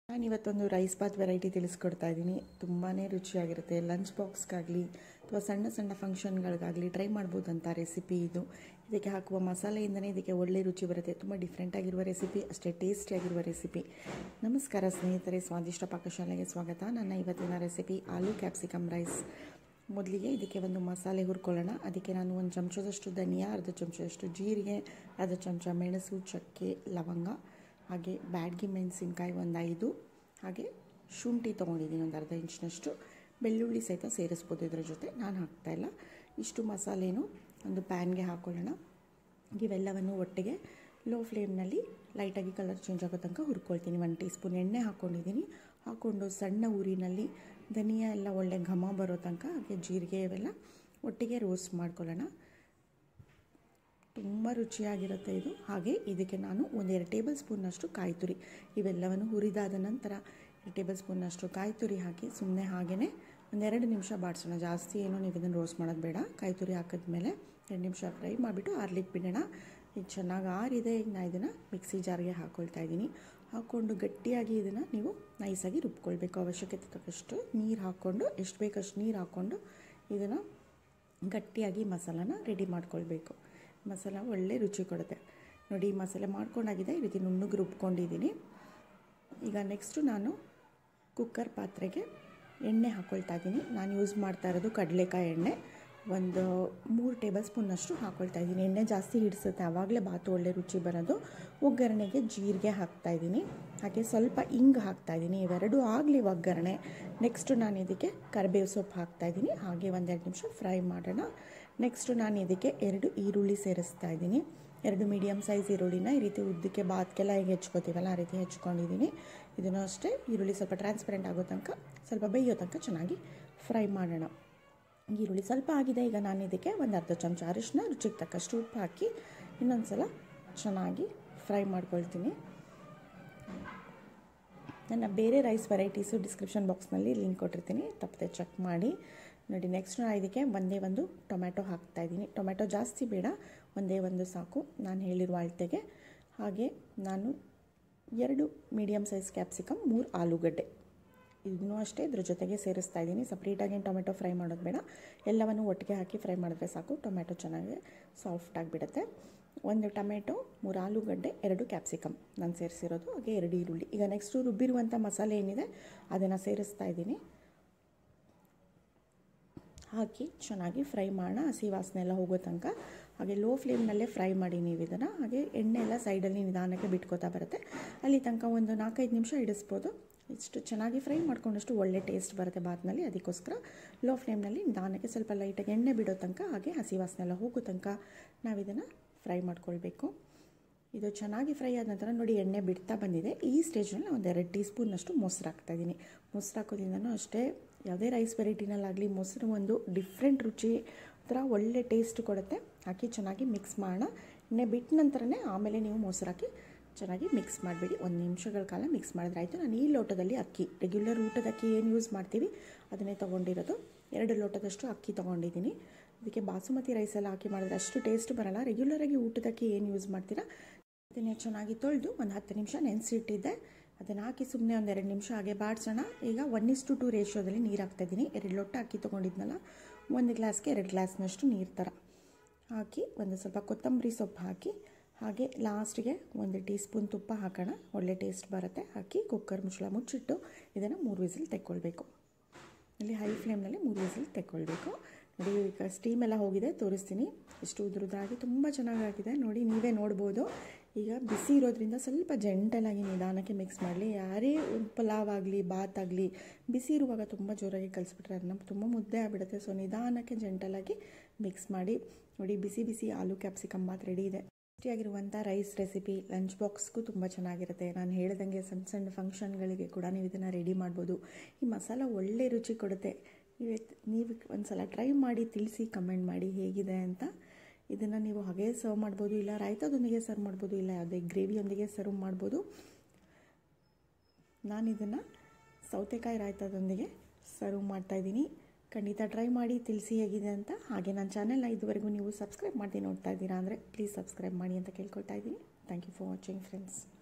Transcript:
ನಾನು ಇವತ್ತೊಂದು rice Baat variety ತಿಳಿಸ್ಕೊಡ್ತಾ ಇದ್ದೀನಿ ತುಂಬಾ ರುಚಿಯಾಗಿರುತ್ತೆ ಲಂಚ್ ಬಾಕ್ಸ್ಗಾಗಲಿ ಅಥವಾ ಸಣ್ಣ ಸಣ್ಣ ಫಂಕ್ಷನ್ಗಳಿಗಾಗಲಿ ಟ್ರೈ ಮಾಡ್ಬೋದು ಅಂತ ರೆಸಿಪಿ ಇದು ಇದಕ್ಕೆ ಹಾಕುವ ಮಸಾಲೆಯಿಂದನೇ ಇದಕ್ಕೆ ಒಳ್ಳೆ ರುಚಿ ಬರುತ್ತೆ ತುಂಬ ಡಿಫ್ರೆಂಟಾಗಿರುವ ರೆಸಿಪಿ ಅಷ್ಟೇ ಟೇಸ್ಟಿಯಾಗಿರುವ ರೆಸಿಪಿ ನಮಸ್ಕಾರ ಸ್ನೇಹಿತರೆ ಸ್ವಾದಿಷ್ಟ ಪಾಕಶಾಲೆಗೆ ಸ್ವಾಗತ ನನ್ನ ಇವತ್ತಿನ ರೆಸಿಪಿ ಆಲೂ ಕ್ಯಾಪ್ಸಿಕಮ್ ರೈಸ್ ಮೊದಲಿಗೆ ಇದಕ್ಕೆ ಒಂದು ಮಸಾಲೆ ಹುರ್ಕೊಳ್ಳೋಣ ಅದಕ್ಕೆ ನಾನು ಒಂದು ಚಮಚದಷ್ಟು ಧನಿಯಾ ಅರ್ಧ ಚಮಚದಷ್ಟು ಜೀರಿಗೆ ಅರ್ಧ ಚಮಚ ಮೆಣಸು ಚಕ್ಕೆ ಲವಂಗ ಹಾಗೆ ಬ್ಯಾಡ್ಗಿ ಮೆಣಸಿನ್ಕಾಯಿ ಒಂದು ಐದು ಹಾಗೆ ಶುಂಠಿ ತೊಗೊಂಡಿದ್ದೀನಿ ಒಂದು ಅರ್ಧ ಇಂಚಿನಷ್ಟು ಬೆಳ್ಳುಳ್ಳಿ ಸಹಿತ ಸೇರಿಸ್ಬೋದು ಇದ್ರ ಜೊತೆ ನಾನು ಹಾಕ್ತಾಯಿಲ್ಲ ಇಷ್ಟು ಮಸಾಲೆನೂ ಒಂದು ಪ್ಯಾನ್ಗೆ ಹಾಕ್ಕೊಳ್ಳೋಣ ಇವೆಲ್ಲವನ್ನು ಒಟ್ಟಿಗೆ ಲೋ ಫ್ಲೇಮ್ನಲ್ಲಿ ಲೈಟಾಗಿ ಕಲರ್ ಚೇಂಜ್ ಆಗೋ ತನಕ ಹುರ್ಕೊಳ್ತೀನಿ ಒಂದು ಟೀ ಸ್ಪೂನ್ ಎಣ್ಣೆ ಹಾಕ್ಕೊಂಡಿದ್ದೀನಿ ಹಾಕ್ಕೊಂಡು ಸಣ್ಣ ಉರಿನಲ್ಲಿ ಧನಿಯಾ ಎಲ್ಲ ಒಳ್ಳೆ ಘಮ ಬರೋ ತನಕ ಹಾಗೆ ಜೀರಿಗೆ ಇವೆಲ್ಲ ಒಟ್ಟಿಗೆ ರೋಸ್ಟ್ ಮಾಡ್ಕೊಳ್ಳೋಣ ತುಂಬ ರುಚಿಯಾಗಿರುತ್ತೆ ಇದು ಹಾಗೆ ಇದಕ್ಕೆ ನಾನು ಒಂದೆರಡು ಟೇಬಲ್ ಸ್ಪೂನ್ನಷ್ಟು ಕಾಯಿ ತುರಿ ಇವೆಲ್ಲವನ್ನು ಹುರಿದಾದ ನಂತರ ಎರಡು ಟೇಬಲ್ ಸ್ಪೂನ್ನಷ್ಟು ಕಾಯಿ ತುರಿ ಹಾಕಿ ಸುಮ್ಮನೆ ಹಾಗೆಯೇ ಒಂದೆರಡು ನಿಮಿಷ ಬಾಡಿಸೋಣ ಜಾಸ್ತಿ ಏನೋ ನೀವು ಇದನ್ನು ರೋಸ್ಟ್ ಮಾಡೋದು ಬೇಡ ಕಾಯಿ ತುರಿ ಹಾಕಿದ್ಮೇಲೆ ಎರಡು ನಿಮಿಷ ಫ್ರೈ ಮಾಡಿಬಿಟ್ಟು ಆರ್ಲಿಕ್ಕೆ ಬಿಡೋಣ ಈಗ ಚೆನ್ನಾಗಿ ಆರಿದೆ ಈಗ ನಾನು ಇದನ್ನು ಮಿಕ್ಸಿ ಜಾರ್ಗೆ ಹಾಕ್ಕೊಳ್ತಾ ಇದ್ದೀನಿ ಹಾಕ್ಕೊಂಡು ಗಟ್ಟಿಯಾಗಿ ಇದನ್ನು ನೀವು ನೈಸಾಗಿ ರುಬ್ಕೊಳ್ಬೇಕು ಅವಶ್ಯಕತೆ ತಕ್ಕಷ್ಟು ನೀರು ಹಾಕ್ಕೊಂಡು ಎಷ್ಟು ಬೇಕಷ್ಟು ನೀರು ಹಾಕ್ಕೊಂಡು ಇದನ್ನು ಗಟ್ಟಿಯಾಗಿ ಮಸಾಲಾನ ರೆಡಿ ಮಾಡ್ಕೊಳ್ಬೇಕು ಮಸಾಲ ಒಳ್ಳೆ ರುಚಿ ಕೊಡುತ್ತೆ ನೋಡಿ ಮಸಾಲೆ ಮಾಡ್ಕೊಂಡಾಗಿದೆ ಈ ರೀತಿ ನುಣ್ಣಗೆ ರುಬ್ಕೊಂಡಿದ್ದೀನಿ ಈಗ ನೆಕ್ಸ್ಟು ನಾನು ಕುಕ್ಕರ್ ಪಾತ್ರೆಗೆ ಎಣ್ಣೆ ಹಾಕ್ಕೊಳ್ತಾ ಇದ್ದೀನಿ ನಾನು ಯೂಸ್ ಮಾಡ್ತಾ ಇರೋದು ಕಡಲೆಕಾಯಿ ಎಣ್ಣೆ ಒಂದು ಮೂರು ಟೇಬಲ್ ಸ್ಪೂನ್ನಷ್ಟು ಹಾಕ್ಕೊಳ್ತಾ ಇದ್ದೀನಿ ಎಣ್ಣೆ ಜಾಸ್ತಿ ಹಿಡಿಸುತ್ತೆ ಆವಾಗಲೇ ಬಾತು ಒಳ್ಳೆ ರುಚಿ ಬರೋದು ಒಗ್ಗರಣೆಗೆ ಜೀರಿಗೆ ಹಾಕ್ತಾಯಿದ್ದೀನಿ ಹಾಗೆ ಸ್ವಲ್ಪ ಇಂಗು ಹಾಕ್ತಾಯಿದ್ದೀನಿ ಇವೆರಡೂ ಆಗಲಿ ಒಗ್ಗರಣೆ ನೆಕ್ಸ್ಟು ನಾನು ಇದಕ್ಕೆ ಕರಿಬೇವು ಸೊಪ್ಪು ಹಾಕ್ತಾಯಿದ್ದೀನಿ ಹಾಗೆ ಒಂದೆರಡು ನಿಮಿಷ ಫ್ರೈ ಮಾಡೋಣ ನೆಕ್ಸ್ಟು ನಾನು ಇದಕ್ಕೆ ಎರಡು ಈರುಳ್ಳಿ ಸೇರಿಸ್ತಾ ಇದ್ದೀನಿ ಎರಡು ಮೀಡಿಯಮ್ ಸೈಜ್ ಈರುಳ್ಳಿನ ಈ ರೀತಿ ಉದ್ದಕ್ಕೆ ಬಾತ್ಗೆಲ್ಲ ಹೇಗೆ ಹೆಚ್ಕೋತೀವಲ್ಲ ಆ ರೀತಿ ಹೆಚ್ಕೊಂಡಿದ್ದೀನಿ ಇದನ್ನು ಅಷ್ಟೇ ಈರುಳ್ಳಿ ಸ್ವಲ್ಪ ಟ್ರಾನ್ಸ್ಪರೆಂಟ್ ಆಗೋ ತನಕ ಸ್ವಲ್ಪ ಬೇಯೋ ತನಕ ಚೆನ್ನಾಗಿ ಫ್ರೈ ಮಾಡೋಣ ಈರುಳ್ಳಿ ಸ್ವಲ್ಪ ಆಗಿದೆ ಈಗ ನಾನು ಇದಕ್ಕೆ ಒಂದು ಅರ್ಧ ಚಮಚ ಅರಿಶಿನ ರುಚಿಗೆ ತಕ್ಕಷ್ಟು ಉಪ್ಪು ಹಾಕಿ ಇನ್ನೊಂದು ಸಲ ಚೆನ್ನಾಗಿ ಫ್ರೈ ಮಾಡ್ಕೊಳ್ತೀನಿ ನನ್ನ ಬೇರೆ ರೈಸ್ ವೆರೈಟೀಸು ಡಿಸ್ಕ್ರಿಪ್ಷನ್ ಬಾಕ್ಸ್ನಲ್ಲಿ ಲಿಂಕ್ ಕೊಟ್ಟಿರ್ತೀನಿ ತಪ್ಪದೆ ಚೆಕ್ ಮಾಡಿ ನೋಡಿ ನೆಕ್ಸ್ಟ್ ನಾನು ಇದಕ್ಕೆ ಒಂದೇ ಒಂದು ಟೊಮ್ಯಾಟೊ ಹಾಕ್ತಾಯಿದ್ದೀನಿ ಟೊಮ್ಯಾಟೊ ಜಾಸ್ತಿ ಬೇಡ ಒಂದೇ ಒಂದು ಸಾಕು ನಾನು ಹೇಳಿರುವ ಅಳತೆಗೆ ಹಾಗೆ ನಾನು ಎರಡು ಮೀಡಿಯಮ್ ಸೈಜ್ ಕ್ಯಾಪ್ಸಿಕಮ್ ಮೂರು ಆಲೂಗಡ್ಡೆ ಇದನ್ನು ಅಷ್ಟೇ ಇದ್ರ ಜೊತೆಗೆ ಸೇರಿಸ್ತಾ ಇದ್ದೀನಿ ಸಪ್ರೇಟಾಗಿ ಟೊಮೆಟೊ ಫ್ರೈ ಮಾಡೋದು ಬೇಡ ಎಲ್ಲವನ್ನು ಒಟ್ಟಿಗೆ ಹಾಕಿ ಫ್ರೈ ಮಾಡಿದ್ರೆ ಸಾಕು ಟೊಮೆಟೊ ಚೆನ್ನಾಗಿ ಸಾಫ್ಟ್ ಆಗಿಬಿಡುತ್ತೆ ಒಂದು ಟೊಮೆಟೊ ಮೂರು ಆಲೂಗಡ್ಡೆ ಎರಡು ಕ್ಯಾಪ್ಸಿಕಮ್ ನಾನು ಸೇರಿಸಿರೋದು ಹಾಗೆ ಎರಡು ಈರುಳ್ಳಿ ಈಗ ನೆಕ್ಸ್ಟು ರುಬ್ಬಿರುವಂಥ ಮಸಾಲೆ ಏನಿದೆ ಅದನ್ನು ಸೇರಿಸ್ತಾ ಇದ್ದೀನಿ ಹಾಕಿ ಚೆನ್ನಾಗಿ ಫ್ರೈ ಮಾಡೋಣ ಹಸಿ ವಾಸನೆ ಎಲ್ಲ ಹೋಗೋ ತನಕ ಹಾಗೆ ಲೋ ಫ್ಲೇಮ್ನಲ್ಲೇ ಫ್ರೈ ಮಾಡಿ ನೀವು ಇದನ್ನು ಹಾಗೆ ಎಣ್ಣೆ ಎಲ್ಲ ಸೈಡಲ್ಲಿ ನಿಧಾನಕ್ಕೆ ಬಿಟ್ಕೋತಾ ಬರುತ್ತೆ ಅಲ್ಲಿ ತನಕ ಒಂದು ನಾಲ್ಕೈದು ನಿಮಿಷ ಇಡಿಸ್ಬೋದು ಇಷ್ಟು ಚೆನ್ನಾಗಿ ಫ್ರೈ ಮಾಡ್ಕೊಂಡಷ್ಟು ಒಳ್ಳೆ ಟೇಸ್ಟ್ ಬರುತ್ತೆ ಬಾತ್ನಲ್ಲಿ ಅದಕ್ಕೋಸ್ಕರ ಲೋ ಫ್ಲೇಮ್ನಲ್ಲಿ ನಿಧಾನಕ್ಕೆ ಸ್ವಲ್ಪ ಲೈಟಾಗಿ ಎಣ್ಣೆ ಬಿಡೋ ತನಕ ಹಾಗೆ ಹಸಿ ವಾಸನೆ ಎಲ್ಲ ಹೋಗೋ ತನಕ ನಾವು ಇದನ್ನು ಫ್ರೈ ಮಾಡ್ಕೊಳ್ಬೇಕು ಇದು ಚೆನ್ನಾಗಿ ಫ್ರೈ ಆದ ನಂತರ ನೋಡಿ ಎಣ್ಣೆ ಬಿಡ್ತಾ ಬಂದಿದೆ ಈ ಸ್ಟೇಜ್ನಲ್ಲಿ ಒಂದೆರಡು ಟೀ ಸ್ಪೂನ್ನಷ್ಟು ಮೊಸರು ಹಾಕ್ತಾಯಿದ್ದೀನಿ ಮೊಸರು ಹಾಕೋದ್ರಿಂದನೂ ಅಷ್ಟೇ ಯಾವುದೇ ರೈಸ್ ವೆರೈಟಿನಲ್ಲಾಗಲಿ ಮೊಸರು ಒಂದು ಡಿಫ್ರೆಂಟ್ ರುಚಿ ಒಂಥರ ಒಳ್ಳೆ ಟೇಸ್ಟ್ ಕೊಡುತ್ತೆ ಹಾಕಿ ಚೆನ್ನಾಗಿ ಮಿಕ್ಸ್ ಮಾಡೋಣ ಎಣ್ಣೆ ಬಿಟ್ಟ ನಂತರನೇ ಆಮೇಲೆ ನೀವು ಮೊಸರು ಹಾಕಿ ಚೆನ್ನಾಗಿ ಮಿಕ್ಸ್ ಮಾಡಿಬಿಡಿ ಒಂದು ನಿಮಿಷಗಳ ಕಾಲ ಮಿಕ್ಸ್ ಮಾಡಿದ್ರೆ ಆಯಿತು ನಾನು ಈ ಲೋಟದಲ್ಲಿ ಅಕ್ಕಿ ರೆಗ್ಯುಲರ್ ಊಟದ ಅಕ್ಕಿ ಏನು ಯೂಸ್ ಮಾಡ್ತೀವಿ ಅದನ್ನೇ ತೊಗೊಂಡಿರೋದು ಎರಡು ಲೋಟದಷ್ಟು ಅಕ್ಕಿ ತೊಗೊಂಡಿದ್ದೀನಿ ಅದಕ್ಕೆ ಬಾಸುಮತಿ ರೈಸ್ ಎಲ್ಲ ಹಾಕಿ ಮಾಡಿದ್ರೆ ಅಷ್ಟು ಟೇಸ್ಟ್ ಬರೋಲ್ಲ ರೆಗ್ಯುಲರಾಗಿ ಊಟದ ಅಕ್ಕಿ ಏನು ಯೂಸ್ ಮಾಡ್ತೀರಾ ಅದನ್ನೇ ಚೆನ್ನಾಗಿ ತೊಳೆದು ಒಂದು ಹತ್ತು ನಿಮಿಷ ನೆನೆಸಿಟ್ಟಿದ್ದೆ ಅದನ್ನು ಹಾಕಿ ಸುಮ್ಮನೆ ಒಂದು ಎರಡು ನಿಮಿಷ ಹಾಗೆ ಬಾಡಿಸೋಣ ಈಗ ಒನ್ ಇಸ್ಟು ಟು ರೇಷಿಯೋದಲ್ಲಿ ನೀರು ಹಾಕ್ತಾಯಿದ್ದೀನಿ ಎರಡು ಲೊಟ್ಟ ಅಕ್ಕಿ ತೊಗೊಂಡಿದ್ನಲ್ಲ ಒಂದು ಗ್ಲಾಸ್ಗೆ ಎರಡು ಗ್ಲಾಸ್ನಷ್ಟು ನೀರು ಥರ ಹಾಕಿ ಒಂದು ಸ್ವಲ್ಪ ಕೊತ್ತಂಬರಿ ಸೊಪ್ಪು ಹಾಕಿ ಹಾಗೆ ಲಾಸ್ಟಿಗೆ ಒಂದು ಟೀ ಸ್ಪೂನ್ ತುಪ್ಪ ಹಾಕೋಣ ಒಳ್ಳೆ ಟೇಸ್ಟ್ ಬರುತ್ತೆ ಹಾಕಿ ಕುಕ್ಕರ್ ಮುಚ್ಚಳ ಮುಚ್ಚಿಟ್ಟು ಇದನ್ನು ಮೂರು ವಿಸಿಲ್ ತೆಕ್ಕೊಳ್ಬೇಕು ಇಲ್ಲಿ ಹೈ ಫ್ಲೇಮ್ನಲ್ಲಿ ಮೂರು ವಿಸಿಲ್ ತೆಕ್ಕೊಳ್ಬೇಕು ನೋಡಿ ಈಗ ಸ್ಟೀಮ್ ಎಲ್ಲ ಹೋಗಿದೆ ತೋರಿಸ್ತೀನಿ ಎಷ್ಟು ಉದುರುದಾಗಿ ತುಂಬ ಚೆನ್ನಾಗಾಗಿದೆ ನೋಡಿ ನೀವೇ ನೋಡ್ಬೋದು ಈಗ ಬಿಸಿ ಇರೋದ್ರಿಂದ ಸ್ವಲ್ಪ ಜೆಂಟಲಾಗಿ ನಿಧಾನಕ್ಕೆ ಮಿಕ್ಸ್ ಮಾಡಲಿ ಯಾರೇ ಪಲಾವ್ ಆಗಲಿ ಬಾತ್ ಆಗಲಿ ಬಿಸಿ ಇರುವಾಗ ತುಂಬ ಜೋರಾಗಿ ಕಲಿಸ್ಬಿಟ್ರೆ ಅದನ್ನ ತುಂಬ ಮುದ್ದೆ ಆಗಿಬಿಡುತ್ತೆ ಸೊ ನಿಧಾನಕ್ಕೆ ಜೆಂಟಲಾಗಿ ಮಿಕ್ಸ್ ಮಾಡಿ ನೋಡಿ ಬಿಸಿ ಬಿಸಿ ಆಲೂ ಕ್ಯಾಪ್ಸಿಕಮ್ ಬಾತ್ ರೆಡಿ ಇದೆ ಟೇಸ್ಟಿಯಾಗಿರುವಂಥ ರೈಸ್ ರೆಸಿಪಿ ಲಂಚ್ ಬಾಕ್ಸ್ಗೂ ತುಂಬ ಚೆನ್ನಾಗಿರುತ್ತೆ ನಾನು ಹೇಳ್ದಂಗೆ ಸಣ್ಣ ಸಣ್ಣ ಫಂಕ್ಷನ್ಗಳಿಗೆ ಕೂಡ ನೀವು ಇದನ್ನು ರೆಡಿ ಮಾಡ್ಬೋದು ಈ ಮಸಾಲ ಒಳ್ಳೆ ರುಚಿ ಕೊಡುತ್ತೆ ಇವತ್ತು ನೀವು ಒಂದು ಸಲ ಟ್ರೈ ಮಾಡಿ ತಿಳಿಸಿ ಕಮೆಂಟ್ ಮಾಡಿ ಹೇಗಿದೆ ಅಂತ ಇದನ್ನು ನೀವು ಹಾಗೆ ಸರ್ವ್ ಮಾಡ್ಬೋದು ಇಲ್ಲ ರಾಯ್ತದೊಂದಿಗೆ ಸರ್ವ್ ಮಾಡ್ಬೋದು ಇಲ್ಲ ಯಾವುದೇ ಗ್ರೇವಿಯೊಂದಿಗೆ ಸರ್ವ್ ಮಾಡ್ಬೋದು ನಾನು ಇದನ್ನು ಸೌತೆಕಾಯಿ ರಾಯ್ತದೊಂದಿಗೆ ಸರ್ವ್ ಮಾಡ್ತಾಯಿದ್ದೀನಿ ಖಂಡಿತ ಟ್ರೈ ಮಾಡಿ ತಿಳಿಸಿ ಹೇಗಿದೆ ಅಂತ ಹಾಗೆ ನನ್ನ ಚಾನೆಲ್ನ ಇದುವರೆಗೂ ನೀವು ಸಬ್ಸ್ಕ್ರೈಬ್ ಮಾಡಿ ನೋಡ್ತಾ ಇದ್ದೀರಾ ಅಂದರೆ ಪ್ಲೀಸ್ ಸಬ್ಸ್ಕ್ರೈಬ್ ಮಾಡಿ ಅಂತ ಕೇಳ್ಕೊಳ್ತಾ ಇದ್ದೀನಿ thank you for watching friends